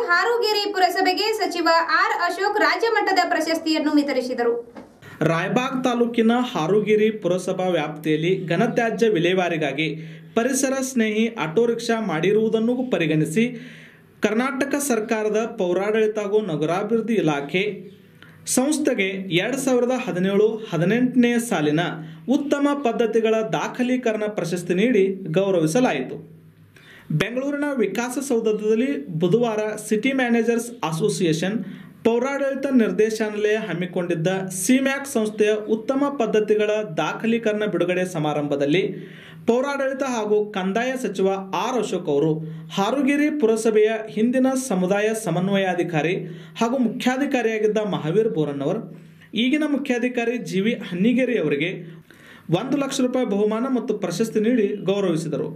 ಹಾರುಗೇರಿ ಪುರಸಭೆಗೆ ಸಚಿವ ಆರ್ ಅಶೋಕ್ ರಾಜ್ಯ ಮಟ್ಟದ ಪ್ರಶಸ್ತಿಯನ್ನು ವಿತರಿಸಿದರು ರಾಯಬಾಗ್ ತಾಲೂಕಿನ ಹಾರುಗಿರಿ ಪುರಸಭಾ ವ್ಯಾಪ್ತಿಯಲ್ಲಿ ಘನತ್ಯಾಜ್ಯ ವಿಲೇವಾರಿಗಾಗಿ ಪರಿಸರ ಸ್ನೇಹಿ ಆಟೋ ರಿಕ್ಷಾ ಮಾಡಿರುವುದನ್ನು ಪರಿಗಣಿಸಿ ಕರ್ನಾಟಕ ಸರ್ಕಾರದ ಪೌರಾಡಳಿತ ಹಾಗೂ ನಗರಾಭಿವೃದ್ಧಿ ಇಲಾಖೆ ಸಂಸ್ಥೆಗೆ ಎರಡು ಸಾವಿರದ ಹದಿನೇಳು ಹದಿನೆಂಟನೇ ಸಾಲಿನ ಉತ್ತಮ ಪದ್ಧತಿಗಳ ದಾಖಲೀಕರಣ ಪ್ರಶಸ್ತಿ ನೀಡಿ ಗೌರವಿಸಲಾಯಿತು ಬೆಂಗಳೂರಿನ ವಿಕಾಸಸೌಧದಲ್ಲಿ ಬುಧವಾರ ಸಿಟಿ ಮ್ಯಾನೇಜರ್ಸ್ ಅಸೋಸಿಯೇಷನ್ ಪೌರಾಡಳಿತ ನಿರ್ದೇಶನಾಲಯ ಹಮ್ಮಿಕೊಂಡಿದ್ದ ಸಿಮ್ಯಾಕ್ ಸಂಸ್ಥೆಯ ಉತ್ತಮ ಪದ್ಧತಿಗಳ ದಾಖಲೀಕರಣ ಬಿಡುಗಡೆ ಸಮಾರಂಭದಲ್ಲಿ ಪೌರಾಡಳಿತ ಹಾಗೂ ಕಂದಾಯ ಸಚಿವ ಆರ್ ಅಶೋಕ್ ಅವರು ಹಾರುಗಿರಿ ಪುರಸಭೆಯ ಹಿಂದಿನ ಸಮುದಾಯ ಸಮನ್ವಯಾಧಿಕಾರಿ ಹಾಗೂ ಮುಖ್ಯಾಧಿಕಾರಿಯಾಗಿದ್ದ ಮಹಾವೀರ್ ಬೋರನ್ನವರ್ ಈಗಿನ ಮುಖ್ಯಾಧಿಕಾರಿ ಜಿ ವಿ ಹನ್ನಿಗೇರಿ ಅವರಿಗೆ ಒಂದು ಲಕ್ಷ ರೂಪಾಯಿ ಬಹುಮಾನ ಮತ್ತು ಪ್ರಶಸ್ತಿ ನೀಡಿ ಗೌರವಿಸಿದರು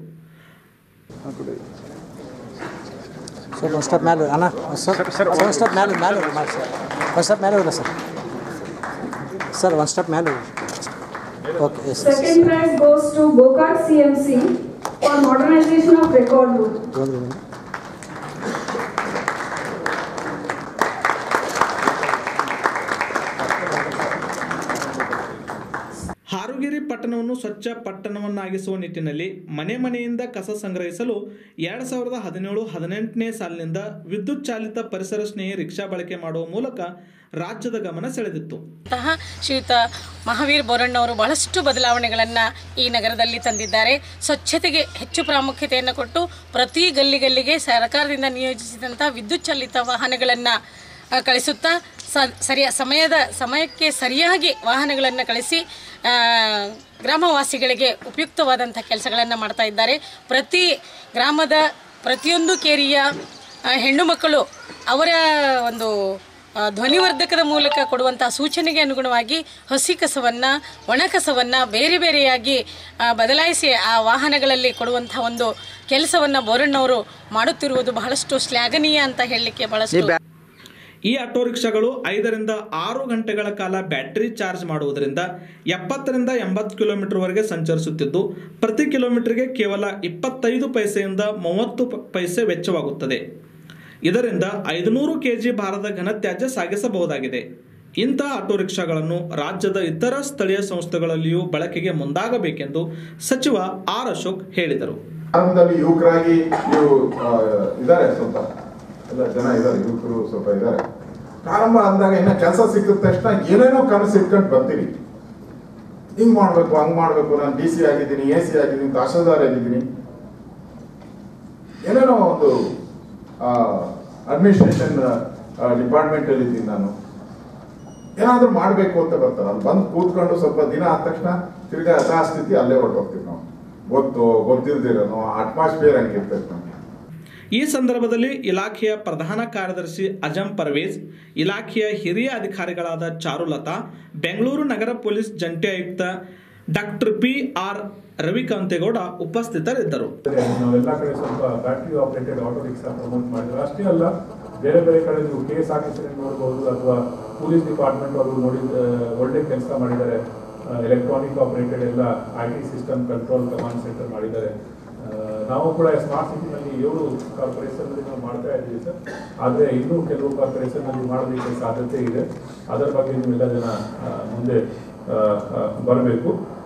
ಸರ್ ಒಂದು ಸ್ಟೆಪ್ ಮೇಲೆ ಅಣ್ಣ ಸರ್ ಒಂದು ಸ್ಟೆಪ್ ಮೇಲೆ ಮೇಲೆ ಹೋಗಿ ಮಾಡಿ ಸರ್ ಒಂದು ಸ್ಟೆಪ್ ಮೇಲೆ ಹೋಗಿಲ್ಲ ಸರ್ ಸರ್ ಒಂದು ಸ್ಟೆಪ್ ಮೇಲೆ ಹೋಗಿ okay yes Second prize goes to Gokak CMC for modernization of record room. ಹೋದ್ರಿ ನೀವು ಹಾರುಗಿರಿ ಪಟ್ಟಣವನ್ನು ಸ್ವಚ್ಛ ಪಟ್ಟಣವನ್ನಾಗಿಸುವ ನಿಟ್ಟಿನಲ್ಲಿ ಮನೆ ಮನೆಯಿಂದ ಕಸ ಸಂಗ್ರಹಿಸಲು ಎರಡು ಸಾವಿರದ ಹದಿನೇಳು ಹದಿನೆಂಟನೇ ಸಾಲಿನಿಂದ ವಿದ್ಯುತ್ ಚಾಲಿತ ಪರಿಸರ ಸ್ನೇಹಿ ರಿಕ್ಷಾ ಬಳಕೆ ಮಾಡುವ ಮೂಲಕ ರಾಜ್ಯದ ಗಮನ ಸೆಳೆದಿತ್ತು ಅಂತಹ ಶ್ರೀಯುತ ಮಹಾವೀರ್ ಬೋರಣ್ಣವರು ಬಹಳಷ್ಟು ಬದಲಾವಣೆಗಳನ್ನು ಈ ನಗರದಲ್ಲಿ ತಂದಿದ್ದಾರೆ ಸ್ವಚ್ಛತೆಗೆ ಹೆಚ್ಚು ಪ್ರಾಮುಖ್ಯತೆಯನ್ನು ಕೊಟ್ಟು ಪ್ರತಿ ಗಲ್ಲಿ ಗಲ್ಲಿಗೆ ಸರ್ಕಾರದಿಂದ ನಿಯೋಜಿಸಿದಂಥ ವಿದ್ಯುತ್ ಚಾಲಿತ ವಾಹನಗಳನ್ನು ಕಳಿಸುತ್ತಾ ಸ ಸರಿಯ ಸಮಯದ ಸಮಯಕ್ಕೆ ಸರಿಯಾಗಿ ವಾಹನಗಳನ್ನು ಕಳಿಸಿ ಆ, ಗ್ರಾಮವಾಸಿಗಳಿಗೆ ಉಪಯುಕ್ತವಾದಂಥ ಕೆಲಸಗಳನ್ನು ಮಾಡ್ತಾ ಇದ್ದಾರೆ ಪ್ರತಿ ಗ್ರಾಮದ ಪ್ರತಿಯೊಂದು ಕೇರಿಯ ಆ, ಹೆಣ್ಣು ಮಕ್ಕಳು ಅವರ ಒಂದು ಆ, ಧ್ವನಿವರ್ಧಕದ ಮೂಲಕ ಕೊಡುವಂತಹ ಸೂಚನೆಗೆ ಅನುಗುಣವಾಗಿ ಹಸಿ ಕಸವನ್ನು ಒಣ ಕಸವನ್ನು ಬೇರೆ ಬೇರೆಯಾಗಿ ಆ, ಬದಲಾಯಿಸಿ ಆ ವಾಹನಗಳಲ್ಲಿ ಕೊಡುವಂತಹ ಒಂದು ಕೆಲಸವನ್ನು ಬೋರಣ್ಣವರು ಮಾಡುತ್ತಿರುವುದು ಬಹಳಷ್ಟು ಶ್ಲಾಘನೀಯ ಅಂತ ಹೇಳಲಿಕ್ಕೆ ಬಹಳಷ್ಟು ಈ ಆಟೋ ರಿಕ್ಷಾಗಳು ಐದರಿಂದ ಆರು ಗಂಟೆಗಳ ಕಾಲ ಬ್ಯಾಟರಿ ಚಾರ್ಜ್ ಮಾಡುವುದರಿಂದ ಎಪ್ಪತ್ತರಿಂದ ಎಂಬತ್ತು ಕಿಲೋಮೀಟರ್ವರೆಗೆ ಸಂಚರಿಸುತ್ತಿದ್ದು ಪ್ರತಿ ಕಿಲೋಮೀಟರ್ಗೆ ಕೇವಲ ಇಪ್ಪತ್ತೈದು ಪೈಸೆಯಿಂದ ಮೂವತ್ತು ಪ- ಪೈಸೆ ವೆಚ್ಚವಾಗುತ್ತದೆ ಇದರಿಂದ ಐದುನೂರು ಕೆಜಿ ಭಾರದ ಘನತ್ಯಾಜ್ಯ ಸಾಗಿಸಬಹುದಾಗಿದೆ ಇಂತಹ ಆಟೋ ರಿಕ್ಷಾಗಳನ್ನು ರಾಜ್ಯದ ಇತರ ಸ್ಥಳೀಯ ಸಂಸ್ಥೆಗಳಲ್ಲಿಯೂ ಬಳಕೆಗೆ ಮುಂದಾಗಬೇಕೆಂದು ಸಚಿವ ಆರ್ ಅಶೋಕ್ ಹೇಳಿದರು ಆರಂಭದಲ್ಲಿ ಯುವಕರಾಗಿ ನೀವು ಆ, ಇದ್ದಾರೆ ಸ್ವಲ್ಪ ಎಲ್ಲ ಜನ ಇದ್ದಾರೆ ಯುವಕರು ಸ್ವಲ್ಪ ಇದ್ದಾರೆ ಪ್ರಾರಂಭ ಅಂದಾಗ ಇನ್ನ ಕೆಲಸ ಸಿಕ್ಕಿದ ತಕ್ಷಣ ಏನೇನೋ ಕನಸು ಇಟ್ಕೊಂಡು ಬರ್ತೀರಿ ಹಿಂಗ್ ಮಾಡ್ಬೇಕು ಹಂಗ್ ಮಾಡ್ಬೇಕು ನಾನು ಡಿ ಸಿ ಆಗಿದ್ದೀನಿ ಎ ಸಿ ಆಗಿದ್ದೀನಿ ತಹಶೀಲ್ದಾರ್ ಆಗಿದ್ದೀನಿ ಏನೇನೋ ಒಂದು ಅಡ್ಮಿನಿಸ್ಟ್ರೇಷನ್ ಡಿಪಾರ್ಟ್ಮೆಂಟ್ ಅಲ್ಲಿ ಇದ್ದೀನಿ ನಾನು ಏನಾದ್ರೂ ಮಾಡ್ಬೇಕು ಅಂತ ಬರ್ತಾರೆ ಅಲ್ಲಿ ಬಂದು ಕೂತ್ಕೊಂಡು ಸ್ವಲ್ಪ ದಿನ ಆದ ತಕ್ಷಣ ತಿರ್ಗಾ ಯಥಾಸ್ಥಿತಿ ಅಲ್ಲೇ ಹೊರಟೋಗ್ತೀವಿ ನಾವು ಗೊತ್ತು ಗೊತ್ತಿಲ್ದಿರೋನು ಅಟ್ಮಾಸ್ಫಿಯರ್ ಹಂಗಿರ್ತೈತೆ ನಮಗೆ ಈ ಸಂದರ್ಭದಲ್ಲಿ ಇಲಾಖೆಯ ಪ್ರಧಾನ ಕಾರ್ಯದರ್ಶಿ ಅಜಂ ಪರ್ವೇಜ್ ಇಲಾಖೆಯ ಹಿರಿಯ ಅಧಿಕಾರಿಗಳಾದ ಚಾರುಲತಾ ಬೆಂಗಳೂರು ನಗರ ಪೊಲೀಸ್ ಜಂಟಿ ಆಯುಕ್ತ ಡಾಕ್ಟರ್ ಪಿ ಆರ್ ರವಿಕಾಂತೇಗೌಡ ಉಪಸ್ಥಿತರಿದ್ದರು ನಾವೆಲ್ಲ ಕಡೆ ಸ್ವಲ್ಪ battery operated auto rickshaw promote ಮಾಡಿದ್ರು ಅಷ್ಟೇ ಅಲ್ಲ ಬೇರೆ ಬೇರೆ ಕಡೆ ನೀವು K S R T C ನೋಡಬಹುದು ಅಥವಾ ಪೊಲೀಸ್ ಡಿಪಾರ್ಟ್ಮೆಂಟ್ ಅವರು ನೋಡಿ ಆ, ಒಳ್ಳೆ ಕೆಲಸ ಮಾಡಿದ್ದಾರೆ ಎಲೆಕ್ಟ್ರಾನಿಕ್ ಆಪರೇಟೆಡ್ ಎಲ್ಲ I T system control command centre ಮಾಡಿದ್ದಾರೆ ಆ, ನಾವು ಕೂಡ ಸ್ಮಾರ್ಟ್ ಸಿಟಿನಲ್ಲಿ ಏಳು ಕಾರ್ಪೊರೇಷನ್ ನಾವು ಮಾಡ್ತಾ ಇದ್ದೀವಿ ಸರ್ ಆದರೆ ಇನ್ನೂ ಕೆಲವು ಕಾರ್ಪೊರೇಷನ್ ನಲ್ಲಿ ಮಾಡೋದಕ್ಕೆ ಸಾಧ್ಯತೆ ಇದೆ ಅದರ ಬಗ್ಗೆ ನೀವೆಲ್ಲ ಜನ ಆ, ಮುಂದೆ ಬರಬೇಕು